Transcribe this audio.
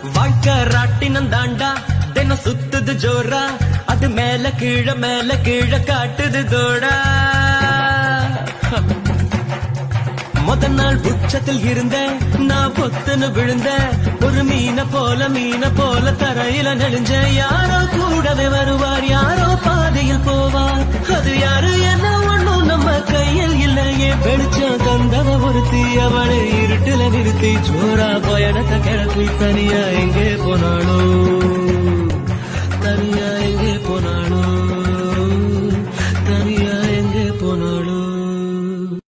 வாழ்க்கை ராட்டினம் தாண்டா தினம் சுத்துது ஜோரா அது மேல கீழ மேல கீழ காட்டுது தோடா முத நாள் உச்சத்தில் இருந்த நான் பொத்துன்னு விழுந்த ஒரு மீன போல மீன போல தரையில நெளிஞ்ச யாரோ கூடவே வருவார் யாரோ பாதையில் போவார் அது யாரு என்ன ஒண்ணும் நம்ம கையில் இல்லையே வெளிச்சம் தந்தவ ஒருத்தி அவளை இருட்டுல நிறுத்தி ஜோரா பயணத்தை கிளப்பி தனியா எங்கே போனாளோ தனியா எங்கே போனாளோ